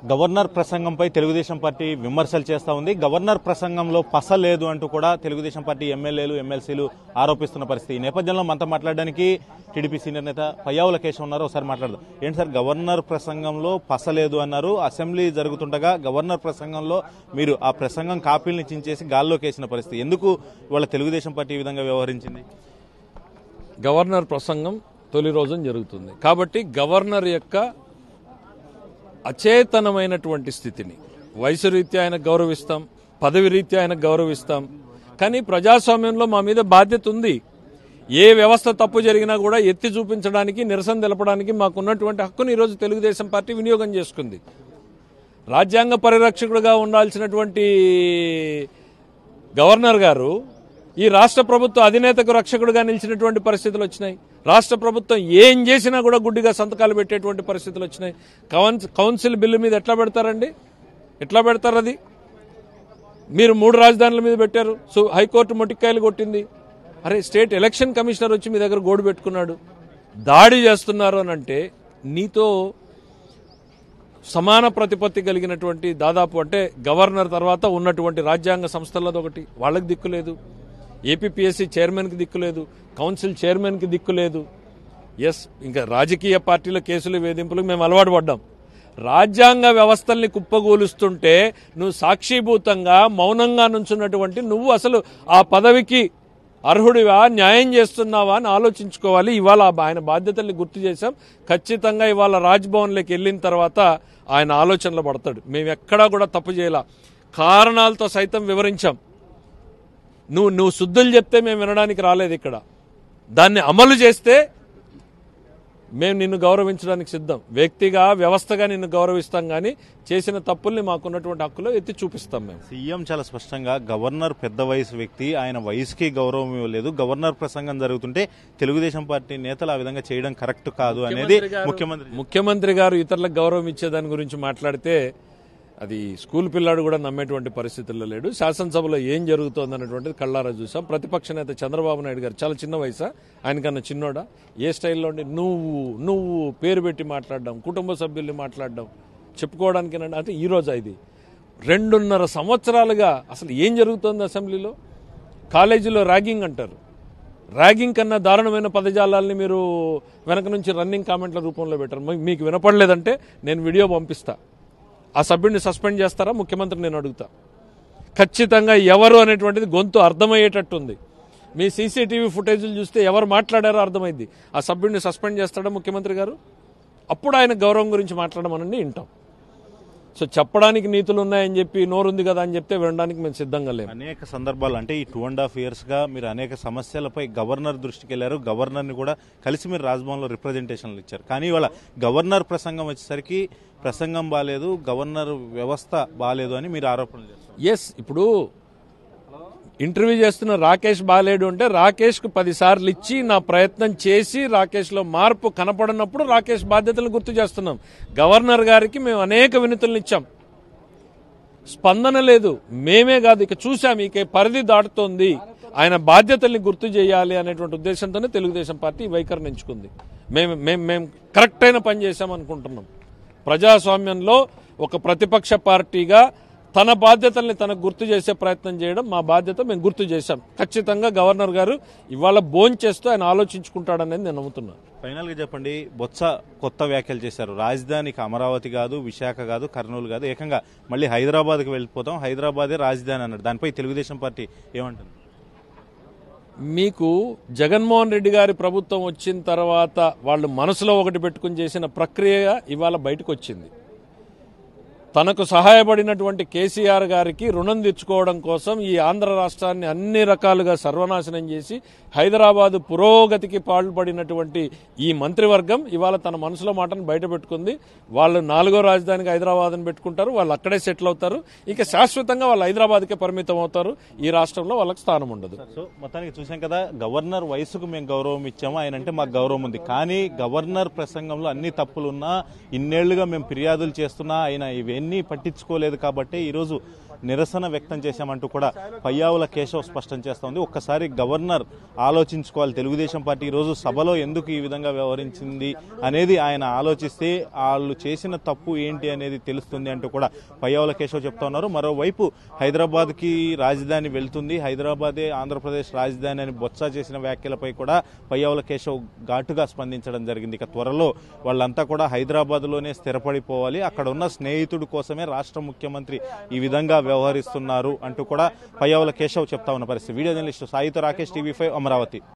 governor ప్రసంగంపై Telugu Desam party విమర్శలు చేస్తా ఉంది గవర్నర్ ప్రసంగంలో పస లేదు అంటూ కూడా తెలుగుదేశం పార్టీ ఎమ్మెల్యేలు ఎమ్మెల్సీలు ఆరోపిస్తున్న పరిస్థితి ఈ నేపథ్యంలో మనతో మాట్లాడడానికి టీడీపీ సీనియర్ నేత పయ్యావుల కేశవ్ ఉన్నారు ఒకసారి మాట్లాడదాం ఏంటి సార్ గవర్నర్ ప్రసంగంలో పస లేదు అన్నారు అసెంబ్లీ జరుగుతుండగా గవర్నర్ ప్రసంగంలో మీరు ఆ ప్రసంగం కాపీల్ని చించేసి గాల్లోకి వేసిన పరిస్థితి ఎందుకు ఇవాళ తెలుగుదేశం పార్టీ ఈ విధంగా వ్యవహరించింది గవర్నర్ ప్రసంగం తొలి రోజున జరుగుతుంది కాబట్టి గవర్నర్ యొక్క అచేతనమైనటువంటి స్థితిని వయసు రీత్యా ఆయన గౌరవిస్తాం పదవి రీత్యా ఆయన గౌరవిస్తాం కానీ ప్రజాస్వామ్యంలో మా మీద బాధ్యత ఉంది ఏ వ్యవస్థ తప్పు జరిగినా కూడా ఎత్తి చూపించడానికి నిరసన తెలపడానికి మాకున్నటువంటి హక్కును ఈరోజు తెలుగుదేశం పార్టీ వినియోగం చేసుకుంది రాజ్యాంగ పరిరక్షకుడుగా ఉండాల్సినటువంటి గవర్నర్ గారు ఈ రాష్ట్ర ప్రభుత్వ అధినేతకు రక్షకుడుగా నిలిచినటువంటి పరిస్థితులు వచ్చినాయి రాష్ట్ర ప్రభుత్వం ఏం చేసినా కూడా గుడ్డిగా సంతకాలు పెట్టేటువంటి పరిస్థితులు వచ్చినాయి కౌన్స్ కౌన్సిల్ బిల్లు మీద ఎట్లా పెడతారండి ఎట్లా పెడతారు అది మీరు మూడు రాజధానుల మీద పెట్టారు సో హైకోర్టు మొటిక్కాయలు కొట్టింది అరే స్టేట్ ఎలక్షన్ కమిషనర్ వచ్చి మీ దగ్గర గోడు పెట్టుకున్నాడు దాడి చేస్తున్నారు అని అంటే నీతో సమాన ప్రతిపత్తి కలిగినటువంటి దాదాపు అంటే గవర్నర్ తర్వాత ఉన్నటువంటి రాజ్యాంగ సంస్థలది ఒకటి వాళ్ళకి దిక్కు లేదు ఏపీపీఎస్సీ చైర్మన్కి దిక్కు లేదు కౌన్సిల్ చైర్మన్కి దిక్కు లేదు ఎస్ ఇంకా రాజకీయ పార్టీల కేసులు వేధింపులకు మేము అలవాటు పడ్డాం రాజ్యాంగ వ్యవస్థల్ని కుప్పగూలుస్తుంటే నువ్వు సాక్షిభూతంగా మౌనంగా నుంచున్నటువంటి నువ్వు అసలు ఆ పదవికి అర్హుడివా న్యాయం చేస్తున్నావా అని ఆలోచించుకోవాలి ఇవాళ ఆయన బాధ్యతల్ని గుర్తు చేశాం ఖచ్చితంగా ఇవాళ రాజ్భవన్లోకి వెళ్ళిన తర్వాత ఆయన ఆలోచనలో పడతాడు మేము ఎక్కడా కూడా తప్పు చేయాల కారణాలతో సైతం వివరించాం నువ్వు నువ్వు శుద్ధులు చెప్తే మేము వినడానికి రాలేదు ఇక్కడ దాన్ని అమలు చేస్తే మేము నిన్ను గౌరవించడానికి సిద్ధం వ్యక్తిగా వ్యవస్థగా నిన్ను గౌరవిస్తాం కానీ చేసిన తప్పుల్ని మాకున్నటువంటి హక్కులో ఎత్తి చూపిస్తాం మేము సీఎం చాలా స్పష్టంగా గవర్నర్ పెద్ద వయసు వ్యక్తి ఆయన వయసుకి గౌరవం ఇవ్వలేదు గవర్నర్ ప్రసంగం జరుగుతుంటే తెలుగుదేశం పార్టీ నేతలు ఆ విధంగా చేయడం కరెక్ట్ కాదు అనేది ముఖ్యమంత్రి ముఖ్యమంత్రి గారు ఇతరులకు గౌరవం ఇచ్చే దాని గురించి మాట్లాడితే అది స్కూల్ పిల్లాడు కూడా నమ్మేటువంటి పరిస్థితుల్లో లేడు శాసనసభలో ఏం జరుగుతోంది అన్నటువంటిది కళ్ళారా చూసాం ప్రతిపక్ష నేత చంద్రబాబు నాయుడు గారు చాలా చిన్న వయసా ఆయనకన్నా చిన్నోడా ఏ స్టైల్లో ఉండి నువ్వు నువ్వు పేరు పెట్టి మాట్లాడడం కుటుంబ సభ్యుల్ని మాట్లాడడం చెప్పుకోవడానికి అంటే ఈ రోజా ఇది రెండున్నర సంవత్సరాలుగా అసలు ఏం జరుగుతోంది అసెంబ్లీలో కాలేజీలో ర్యాగింగ్ అంటారు ర్యాగింగ్ కన్నా దారుణమైన పదజాలాల్ని మీరు వెనక నుంచి రన్నింగ్ కామెంట్ల రూపంలో పెట్టారు మీ- మీకు వినపడలేదంటే నేను వీడియో పంపిస్తా ఆ సభ్యుడిని సస్పెండ్ చేస్తారా ముఖ్యమంత్రి నేను అడుగుతా ఖచ్చితంగా ఎవరు అనేటువంటిది గొంతు అర్థమయ్యేటట్టుంది మీ సీసీటీవీ ఫుటేజీలు చూస్తే ఎవరు మాట్లాడారో అర్థమైంది ఆ సభ్యుడిని సస్పెండ్ చేస్తాడా ముఖ్యమంత్రి గారు అప్పుడు ఆయన గౌరవం గురించి మాట్లాడమనండి వింటాం సో చెప్పడానికి నీతులు ఉన్నాయని చెప్పి నోరుంది కదా అని చెప్తే వినడానికి మేము సిద్ధంగా లేము అనేక సందర్భాలు అంటే ఈ టూ అండ్ హాఫ్ ఇయర్స్ గా మీరు అనేక సమస్యలపై గవర్నర్ దృష్టికి వెళ్లారు గవర్నర్ ని కూడా కలిసి మీరు రాజ్భవన్ లో రిప్రజెంటేషన్లు ఇచ్చారు కానీ ఇవాళ గవర్నర్ ప్రసంగం వచ్చేసరికి ప్రసంగం బాగాలేదు గవర్నర్ వ్యవస్థ బాగాలేదు అని మీరు ఆరోపణలు చేస్తారు ఎస్ ఇప్పుడు ఇంటర్వ్యూ చేస్తున్న రాకేష్ బాలేడు అంటే రాకేష్ కు పది సార్లు ఇచ్చి నా ప్రయత్నం చేసి రాకేష్ లో మార్పు కనపడనప్పుడు రాకేష్ బాధ్యతలు గుర్తు చేస్తున్నాం గవర్నర్ గారికి మేము అనేక వినతులను ఇచ్చాం స్పందన లేదు మేమే కాదు ఇక చూసాం ఇక పరిధి దాటుతోంది ఆయన బాధ్యతల్ని గుర్తు చేయాలి అనేటువంటి ఉద్దేశంతోనే తెలుగుదేశం పార్టీ ఈ వైఖరిని ఎంచుకుంది మేము మేము మేము కరెక్ట్ అయిన పని చేశాం అనుకుంటున్నాం ప్రజాస్వామ్యంలో ఒక ప్రతిపక్ష పార్టీగా తన బాధ్యతల్ని తనకు గుర్తు చేసే ప్రయత్నం చేయడం మా బాధ్యత మేము గుర్తు చేశాం ఖచ్చితంగా గవర్నర్ గారు ఇవాళ భోంచేస్తూ చేస్తూ ఆయన ఆలోచించుకుంటాడనేది నేను నమ్ముతున్నాను ఫైనల్ గా చెప్పండి బొత్స కొత్త వ్యాఖ్యలు చేశారు రాజధానికి అమరావతి కాదు విశాఖ కాదు కర్నూలు కాదు ఏకంగా మళ్ళీ హైదరాబాద్కి వెళ్ళిపోతాం హైదరాబాదే రాజధాని అన్నాడు దానిపై తెలుగుదేశం పార్టీ ఏమంటుంది మీకు జగన్మోహన్ రెడ్డి గారి ప్రభుత్వం వచ్చిన తర్వాత వాళ్ళు మనసులో ఒకటి పెట్టుకుని చేసిన ప్రక్రియ ఇవాళ బయటకు వచ్చింది తనకు సహాయపడినటువంటి కేసీఆర్ గారికి రుణం తెచ్చుకోవడం కోసం ఈ ఆంధ్ర రాష్ట్రాన్ని అన్ని రకాలుగా సర్వనాశనం చేసి హైదరాబాదు పురోగతికి పాల్పడినటువంటి ఈ మంత్రివర్గం ఇవాళ తన మనసులో మాటను బయట పెట్టుకుంది వాళ్ళు నాలుగో రాజధానికి హైదరాబాద్ అని పెట్టుకుంటారు వాళ్ళు అక్కడే సెటిల్ అవుతారు ఇక శాశ్వతంగా వాళ్ళు హైదరాబాద్కే పరిమితం అవుతారు ఈ రాష్ట్రంలో వాళ్ళకి స్థానం ఉండదు సో మొత్తానికి చూసాం కదా గవర్నర్ వయసుకు మేము గౌరవం ఇచ్చాము ఆయన అంటే మాకు గౌరవం ఉంది కానీ గవర్నర్ ప్రసంగంలో అన్ని తప్పులున్నా ఇన్నేళ్లుగా మేము ఫిర్యాదులు చేస్తున్నా ఆయన ఇవేం అవన్నీ పట్టించుకోలేదు కాబట్టి ఈరోజు నిరసన వ్యక్తం చేశామంటూ కూడా పయ్యావుల కేశవ్ స్పష్టం చేస్తోంది ఒక్కసారి గవర్నర్ ఆలోచించుకోవాలి తెలుగుదేశం పార్టీ ఈరోజు సభలో ఎందుకు ఈ విధంగా వ్యవహరించింది అనేది ఆయన ఆలోచిస్తే వాళ్ళు చేసిన తప్పు ఏంటి అనేది తెలుస్తుంది అంటూ కూడా పయ్యావుల కేశవ్ చెప్తా ఉన్నారు మరోవైపు హైదరాబాద్కి రాజధాని వెళ్తుంది హైదరాబాదే ఆంధ్రప్రదేశ్ రాజధాని అని బొత్స చేసిన వ్యాఖ్యలపై కూడా పయ్యావుల కేశవ్ ఘాటుగా స్పందించడం జరిగింది ఇక త్వరలో వాళ్ళంతా కూడా హైదరాబాద్లోనే స్థిరపడిపోవాలి అక్కడ ఉన్న స్నేహితుడి కోసమే రాష్ట్ర ముఖ్యమంత్రి ఈ విధంగా వ్యవహరిస్తున్నారు అంటూ కూడా పయ్యావుల కేశవ్ చెప్తా ఉన్న పరిస్థితి వీడియో జర్నలిస్టు సాయితో రాకేష్ టీవీ ఫైవ్ అమరావతి